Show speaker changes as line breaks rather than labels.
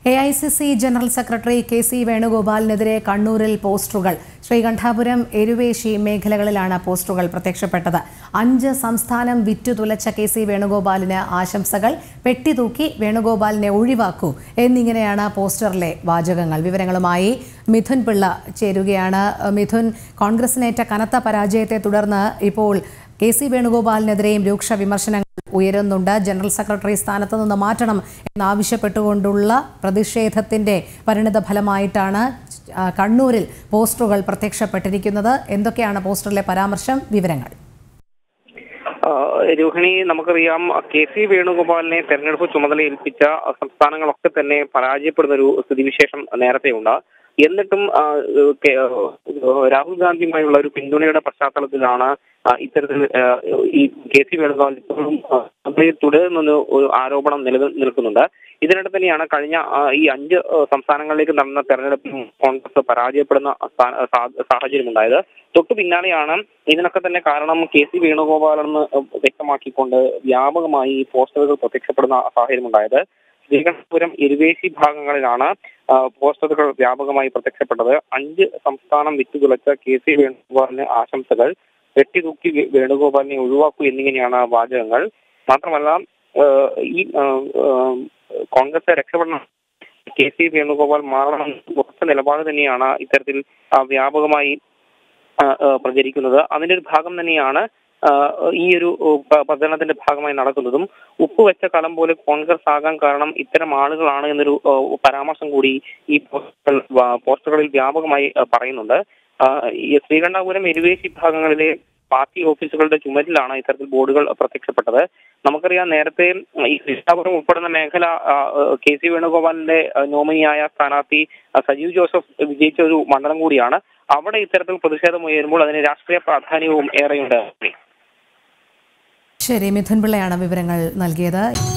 A I C C general secretary K C വേണുഗോപാലിനെതിരെ കണ്ണൂരിൽ പോസ്റ്ററുകൾ ശ്രീകണ്ഠാപുരം എരുവേശി മേഖലകളിലാണ് പോസ്റ്ററുകൾ പ്രത്യക്ഷപ്പെട്ടത് അഞ്ച് സംസ്ഥാനം വിറ്റുതുലച്ച കെ സി വേണുഗോപാലിന് ആശംസകൾ പെട്ടിതൂക്കി വേണുഗോപാലിനെ ഒഴിവാക്കൂ എന്നിങ്ങനെയാണ് പോസ്റ്ററിലെ വാചകങ്ങൾ വിവരങ്ങളുമായി മിഥുൻ പിള്ള ചേരുകയാണ് മിഥുൻ കോൺഗ്രസിനേറ്റ കനത്ത പരാജയത്തെ തുടർന്ന് ഇപ്പോൾ കെ സി വേണുഗോപാലിനെതിരെയും രൂക്ഷ വിമർശനങ്ങൾ ഉയരുന്നുണ്ട് ജനറൽ സെക്രട്ടറി സ്ഥാനത്ത് നിന്ന് മാറ്റണം എന്നാവശ്യപ്പെട്ടുകൊണ്ടുള്ള പ്രതിഷേധത്തിന്റെ പരിണിത ഫലമായിട്ടാണ് ആ, കണ്ണൂരിൽ പോസ്റ്ററുകൾ പ്രത്യക്ഷപ്പെട്ടിരിക്കുന്നത് എന്തൊക്കെയാണ് പോസ്റ്ററിലെ പരാമർശം വിവരങ്ങൾ
ആ, രോഹിണി നമുക്കറിയാം കെ സി വേണുഗോപാലിനെ തെരഞ്ഞെടുപ്പ് ചുമതല ഏൽപ്പിച്ച സംസ്ഥാനങ്ങളൊക്കെ തന്നെ പരാജയപ്പെടുന്ന ഒരു സ്ഥിതിവിശേഷം നേരത്തെ ഉണ്ട് എന്നിട്ടും ആ, കെ- രാഹുൽ ഗാന്ധിയുമായുള്ള ഒരു പിന്തുണയുടെ പശ്ചാത്തലത്തിലാണ് ആ, ഇത്തരത്തിൽ ആ, ഈ കെ സി വേണുഗോപാൽ ഇപ്പോഴും ആ, അതിൽ തുടരുന്ന ഒരു ആരോപണം നിലനിൽ നിൽക്കുന്നുണ്ട് ഇതിനിടെ തന്നെയാണ് കഴിഞ്ഞ ആ, ഈ അഞ്ച് ആ, സംസ്ഥാനങ്ങളിലേക്ക് നടന്ന തെരഞ്ഞെടുപ്പിൽ കോൺഗ്രസ് പരാജയപ്പെടുന്ന സ്ഥാ- സാ- സാഹചര്യമുണ്ടായത് തൊട്ടു പിന്നാലെയാണ് ഇതിനൊക്കെ തന്നെ കാരണം കെ സി വേണുഗോപാലെന്ന് വ്യക്തമാക്കിക്കൊണ്ട് വ്യാപകമായി ഈ പോസ്റ്ററുകൾ പ്രത്യക്ഷപ്പെടുന്ന സാഹചര്യമുണ്ടായത് ശ്രീകണ്ഠപുരം എരുവേശി ഭാഗങ്ങളിലാണ് ആ, പോസ്റ്ററുകൾ വ്യാപകമായി പ്രത്യക്ഷപ്പെട്ടത് അഞ്ച് സംസ്ഥാനം വിറ്റുതുളച്ച കെ സി വേണുഗോപാലിന് ആശംസകൾ വെട്ടിതൂക്കി വേ- വേണുഗോപാലിനെ ഒഴിവാക്കൂ എന്നിങ്ങനെയാണ് വാചകങ്ങൾ മാത്രമല്ല ആ, ഈ ആ, ആ, കോൺഗ്രസ് രക്ഷപ്പെടണം കെ സി വേണുഗോപാൽ മാറണമെന്ന് ഉറച്ച നിലപാട് തന്നെയാണ് ഇത്തരത്തിൽ ആ, വ്യാപകമായി ആ, ആ, പ്രചരിക്കുന്നത് അതിന്റെ ഒരു ഭാഗം തന്നെയാണ് ആ, ഈ ഒരു പ- പ്രചരണത്തിന്റെ ഭാഗമായി നടക്കുന്നതും ഉപ്പ് വെച്ച കലം പോലെ കോൺഗ്രസ് ആകാൻ കാരണം ഇത്തരം ആളുകളാണ് എന്നൊരു ആ, പരാമർശം കൂടി ഈ പോസ്റ്ററുകൾ വ- പോസ്റ്ററുകളിൽ വ്യാപകമായി ആ, പറയുന്നുണ്ട് ആ, ഈ ശ്രീകണ്ഠാപുരം എരുവേശി ഭാഗങ്ങളിലെ പാർട്ടി ഓഫീസുകളുടെ ചുമരിലാണ് ഇത്തരത്തിൽ ബോർഡുകൾ പ്രത്യക്ഷപ്പെട്ടത് നമുക്കറിയാം നേരത്തെ ഈ ശ്രീകണ്ഠാപുരം ഉൾപ്പെടുന്ന മേഖല ആ, ആ, കെ സി വേണുഗോപാലിന്റെ ആ, നോമിനിയായ സ്ഥാനാർത്ഥി ആ, സജീവ് ജോസഫ് വിജയിച്ച ഒരു മണ്ഡലം കൂടിയാണ് അവിടെ ഇത്തരത്തിൽ പ്രതിഷേധം ഉയരുമ്പോൾ അതിന് രാഷ്ട്രീയ പ്രാധാന്യവും ഏറെയുണ്ട്
ശരി മിഥുൻ പിള്ളയാണ് വിവരങ്ങൾ നൽകിയത്